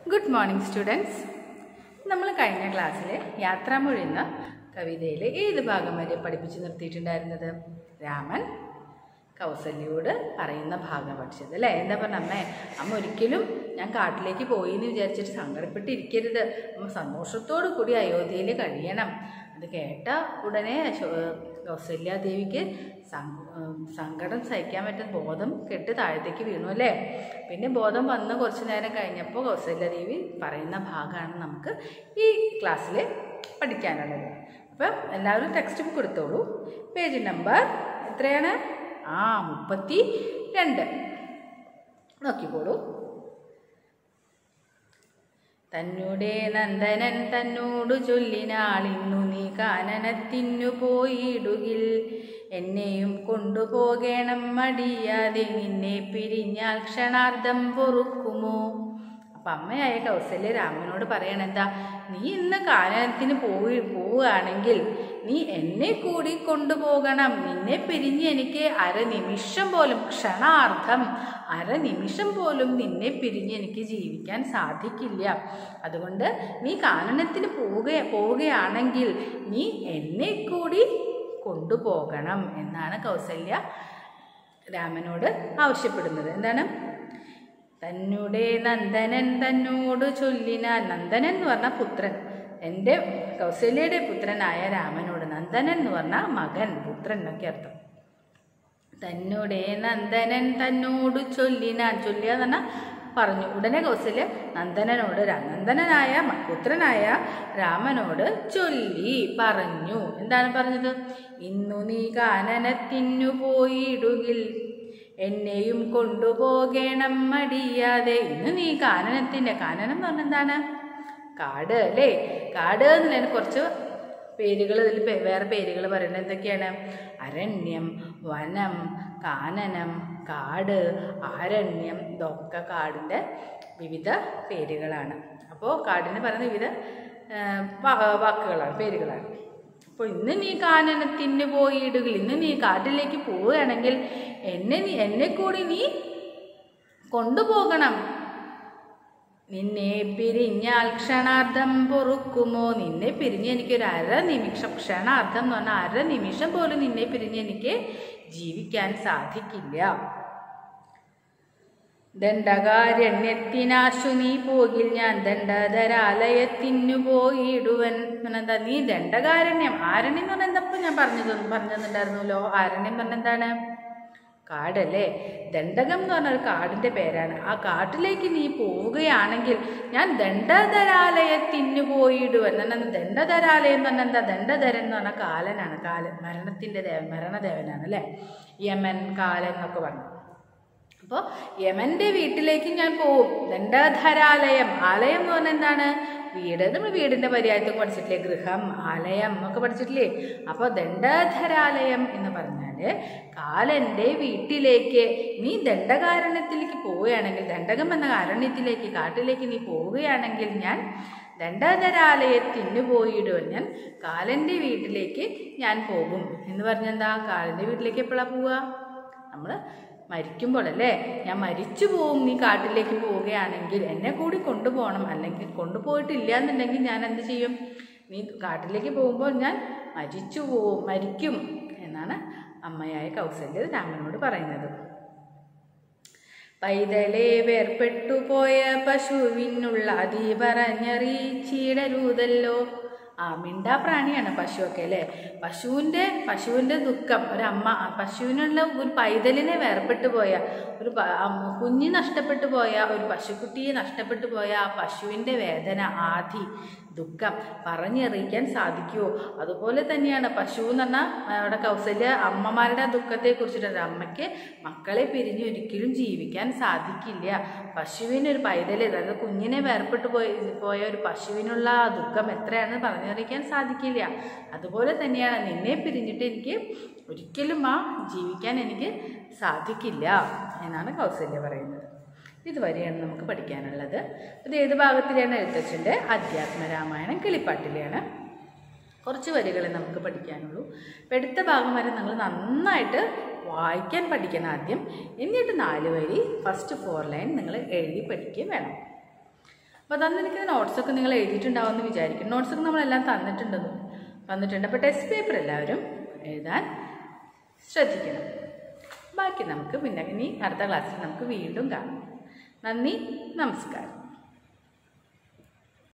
good morning students നമ്മൾ കഴിഞ്ഞ ക്ലാസ്സിൽ യാത്രാമൊഴി എന്ന കവിതയിലെ ഏത് ഭാഗം വരെ പഠിപ്പിച്ച് നിർത്തിയിട്ടുണ്ടായിരുന്നത് രാമൻ കൗസല്യയോട് പറയുന്ന ഭാഗം പഠിച്ചത് അല്ലേ എന്താ പറഞ്ഞ അമ്മേ അമ്മ ഒരിക്കലും ഞാൻ കാട്ടിലേക്ക് പോയി എന്ന് വിചാരിച്ചിട്ട് സങ്കടപ്പെട്ടിരിക്കരുത് അമ്മ സന്തോഷത്തോടു കൂടി അയോധ്യയിൽ കഴിയണം അത് കേട്ട ഉടനെ ശോ- കൗസല്യാദേവിക്ക് സം- ഉം, സങ്കടം സഹിക്കാൻ പറ്റുന്ന ബോധം കെട്ട് താഴത്തേക്ക് വീണു അല്ലേ പിന്നെ ബോധം വന്ന് കുറച്ച് നേരം കഴിഞ്ഞപ്പോൾ കൗസല്യാദേവി പറയുന്ന ഭാഗമാണ് നമുക്ക് ഈ ക്ലാസ്സിൽ പഠിക്കാനുള്ളത് അപ്പം എല്ലാവരും ടെക്സ്റ്റ് ബുക്ക് എടുത്തോളൂ പേജ് നമ്പർ എത്രയാണ് ആ മുപ്പത്തി രണ്ട് നോക്കിക്കോളൂ തന്നുടെ നന്ദനൻ തന്നോടു ചൊല്ലിനാളിന്നു നീ കാനനത്തിനു പോയിടുകിൽ എന്നെയും കൊണ്ടുപോകണം മടിയാതെ നിന്നെ പിരിഞ്ഞാൽ ക്ഷണാർദ്ധം പൊറുക്കുമോ അപ്പം അമ്മയായ കൗസല്യ രാമനോട് പറയണ എന്താ നീ ഇന്ന് കാനനത്തിന് പോയി പോവുകയാണെങ്കിൽ നീ എന്നെ കൂടി കൊണ്ടുപോകണം നിന്നെ പിരിഞ്ഞ് എനിക്ക് അരനിമിഷം പോലും ക്ഷണാർത്ഥം അരനിമിഷം പോലും നിന്നെ പിരിഞ്ഞ് എനിക്ക് ജീവിക്കാൻ സാധിക്കില്ല അതുകൊണ്ട് നീ കാനനത്തിന് പോവുക പോവുകയാണെങ്കിൽ നീ എന്നെ കൂടി കൊണ്ടുപോകണം എന്നാണ് കൗസല്യ രാമനോട് ആവശ്യപ്പെടുന്നത് എന്താണ് തന്നുടെ നന്ദനൻ തന്നോട് ചൊല്ലിനാൽ നന്ദനൻ എന്ന് പറഞ്ഞ പുത്രൻ എൻ്റെ കൗസല്യയുടെ പുത്രനായ രാമനോട് നന്ദനൻ എന്ന് പറഞ്ഞ മകൻ പുത്രൻ എന്നൊക്കെ അർത്ഥം തന്നുടെ നന്ദനൻ തന്നോട് ചൊല്ലിനാൻ ചൊല്ലിയ എന്ന് പറഞ്ഞാൽ പറഞ്ഞു ഉടനെ കൗസല്യ നന്ദനനോട് രാ- നന്ദനനായ മ- പുത്രനായ രാമനോട് ചൊല്ലി പറഞ്ഞു എന്താണ് പറഞ്ഞത് ഇന്നു നീ കാനനത്തിനു പോയിടുകിൽ എന്നെയും കൊണ്ടുപോകണം മടിയാതെ ഇന്ന് നീ കാനനത്തിൻ്റെ കാനനം എന്ന് പറഞ്ഞാൽ എന്താണ് കാട് അല്ലേ കാട് എന്നുള്ളതിന് കുറച്ച് പേരുകൾ ഇതിൽ പേ- വേറെ പേരുകൾ പറയുന്നത് എന്തൊക്കെയാണ് അരണ്യം വനം കാനനം കാട് ആരണ്യം ഇതൊക്കെ കാടിൻ്റെ വിവിധ പേരുകളാണ് അപ്പോൾ കാടിന് പറയുന്ന വിവിധ ആ, വാ- വാക്കുകളാണ് പേരുകളാണ് അപ്പോൾ ഇന്ന് നീ കാനനത്തിന് പോയിടുക ഇന്ന് നീ കാട്ടിലേക്ക് പോവുകയാണെങ്കിൽ എന്നെ നീ എന്നെ കൂടി നീ കൊണ്ടുപോകണം നിന്നെ പിരിഞ്ഞാൽ ക്ഷണാർദ്ധം പൊറുക്കുമോ നിന്നെ പിരിഞ്ഞ് എനിക്കൊരു അര നിമിഷം ക്ഷണാർദ്ധം എന്ന് പറഞ്ഞാൽ അര നിമിഷം പോലും നിന്നെ പിരിഞ്ഞ് എനിക്ക് ജീവിക്കാൻ സാധിക്കില്ല ദണ്ഡകാരണ്യത്തിനാശു നീ പോകിൽ ഞാൻ ദണ്ഡധരാലയത്തിനു പോയിടുവൻ എന്താ നീ ദണ്ഡകാരണ്യം ആരണ്യം എന്ന് പറഞ്ഞാൽ എന്തപ്പോൾ ഞാൻ പറഞ്ഞു തന്നു പറഞ്ഞു തന്നിട്ടുണ്ടായിരുന്നല്ലോ ആരണ്യം എന്ന് പറഞ്ഞാൽ എന്താണ് കാടല്ലേ ദണ്ഡകം എന്ന് പറഞ്ഞ ഒരു കാടിൻ്റെ പേരാണ് ആ കാട്ടിലേക്ക് നീ പോവുകയാണെങ്കിൽ ഞാൻ ദണ്ഡധരാലയത്തിന് പോയിടുവൻ എന്നാൽ ദണ്ഡധരാലയം എന്ന് പറഞ്ഞാൽ എന്താ ദണ്ഡധരൻ എന്ന് പറഞ്ഞാൽ കാലനാണ് കാലൻ മരണത്തിൻ്റെ ദേവൻ മരണദേവനാണ് അല്ലേ യമൻ കാലൻ എന്നൊക്കെ പറഞ്ഞു അപ്പോൾ യമൻ്റെ വീട്ടിലേക്ക് ഞാൻ പോവും ദണ്ഡധരാലയം ആലയം എന്ന് പറഞ്ഞാൽ എന്താണ് വീട് നമ്മൾ വീടിൻ്റെ പര്യായത്തൊക്കെ പഠിച്ചിട്ടില്ലേ ഗൃഹം ആലയം എന്നൊക്കെ പഠിച്ചിട്ടില്ലേ അപ്പോൾ ദണ്ഡധരാലയം എന്ന് പറഞ്ഞാൽ കാലൻ്റെ വീട്ടിലേക്ക് നീ ദണ്ഡകാരണ്യത്തിലേക്ക് പോവുകയാണെങ്കിൽ ദണ്ഡകം എന്ന കാരണ്യത്തിലേക്ക് കാട്ടിലേക്ക് നീ പോവുകയാണെങ്കിൽ ഞാൻ ദണ്ഡധരാലയത്തിന് പോയിടുവൻ ഞാൻ കാലൻ്റെ വീട്ടിലേക്ക് ഞാൻ പോകും എന്ന് പറഞ്ഞെന്താ കാലൻ്റെ വീട്ടിലേക്ക് എപ്പോഴാണ് പോവുക നമ്മൾ മരിക്കുമ്പോഴല്ലേ ഞാൻ മരിച്ചു പോവും നീ കാട്ടിലേക്ക് പോവുകയാണെങ്കിൽ എന്നെ കൂടി കൊണ്ടുപോകണം അല്ലെങ്കിൽ കൊണ്ടുപോയിട്ടില്ല എന്നുണ്ടെങ്കിൽ ഞാൻ എന്ത് ചെയ്യും നീ കാട്ടിലേക്ക് പോകുമ്പോൾ ഞാൻ മരിച്ചു പോവും മരിക്കും എന്നാണ് അമ്മയായ കൗസല്യ രാമനോട് പറയുന്നത് പൈതലേ വേർപെട്ടു പോയ പശുവിനുള്ള അതി പറഞ്ഞറിയിച്ചിടരുതല്ലോ ആ മിണ്ടാ പ്രാണിയാണ് പശുവൊക്കെ അല്ലേ പശുവിൻ്റെ പശുവിൻ്റെ ദുഃഖം ഒരമ്മ ആ പശുവിനുള്ള ഒരു പൈതലിനെ വേർപെട്ടു പോയ ഒരു പ- അമ്മ- കുഞ്ഞ് നഷ്ടപ്പെട്ടു പോയ ഒരു പശുക്കുട്ടിയെ നഷ്ടപ്പെട്ടു പോയ ആ പശുവിൻ്റെ വേദന ആധി ദുഃഖം പറഞ്ഞറിയിക്കാൻ സാധിക്കുമോ അതുപോലെ തന്നെയാണ് പശു എന്ന് പറഞ്ഞാൽ അവിടെ കൗസല്യ അമ്മമാരുടെ ദുഃഖത്തെ കുറിച്ചിട്ടുണ്ട് അമ്മയ്ക്ക് മക്കളെ പിരിഞ്ഞ് ഒരിക്കലും ജീവിക്കാൻ സാധിക്കില്ല പശുവിനൊരു പൈതല് അതായത് കുഞ്ഞിനെ വേർപെട്ട് പോയി പോയ ഒരു പശുവിനുള്ള ആ ദുഃഖം എത്രയാണെന്ന് പറഞ്ഞറിയിക്കാൻ സാധിക്കില്ല അതുപോലെ തന്നെയാണ് നിന്നെ പിരിഞ്ഞിട്ട് എനിക്ക് ഒരിക്കലും ആ ജീവിക്കാൻ എനിക്ക് സാധിക്കില്ല എന്നാണ് കൗസല്യ പറയുന്നത് ഇതുവരെയാണ് നമുക്ക് പഠിക്കാനുള്ളത് ഇത് ഏത് ഭാഗത്തിലാണ് എഴുത്തച്ഛൻ്റെ അധ്യാത്മരാമായണം കിളിപ്പാട്ടിലെയാണ് കുറച്ച് വരികളെ നമുക്ക് പഠിക്കാനുള്ളൂ അപ്പോൾ അടുത്ത ഭാഗം വരെ നിങ്ങൾ നന്നായിട്ട് വായിക്കാൻ പഠിക്കണം ആദ്യം എന്നിട്ട് നാല് വരി ഫസ്റ്റ് ഫോർ ലൈൻ നിങ്ങൾ എഴുതി പഠിക്കുകയും വേണം അപ്പോൾ തന്നിരിക്കുന്ന നോട്ട്സൊക്കെ നിങ്ങൾ എഴുതിയിട്ടുണ്ടാവുമെന്ന് വിചാരിക്കും നോട്ട്സൊക്കെ നമ്മളെല്ലാം തന്നിട്ടുണ്ടെന്ന് തന്നിട്ടുണ്ട് അപ്പോൾ ടെസ്റ്റ് പേപ്പർ എല്ലാവരും എഴുതാൻ ശ്രദ്ധിക്കണം ബാക്കി നമുക്ക് പിന്നെ ഇനി അടുത്ത ക്ലാസ്സിൽ നമുക്ക് വീണ്ടും കാണാം നന്ദി നമസ്കാരം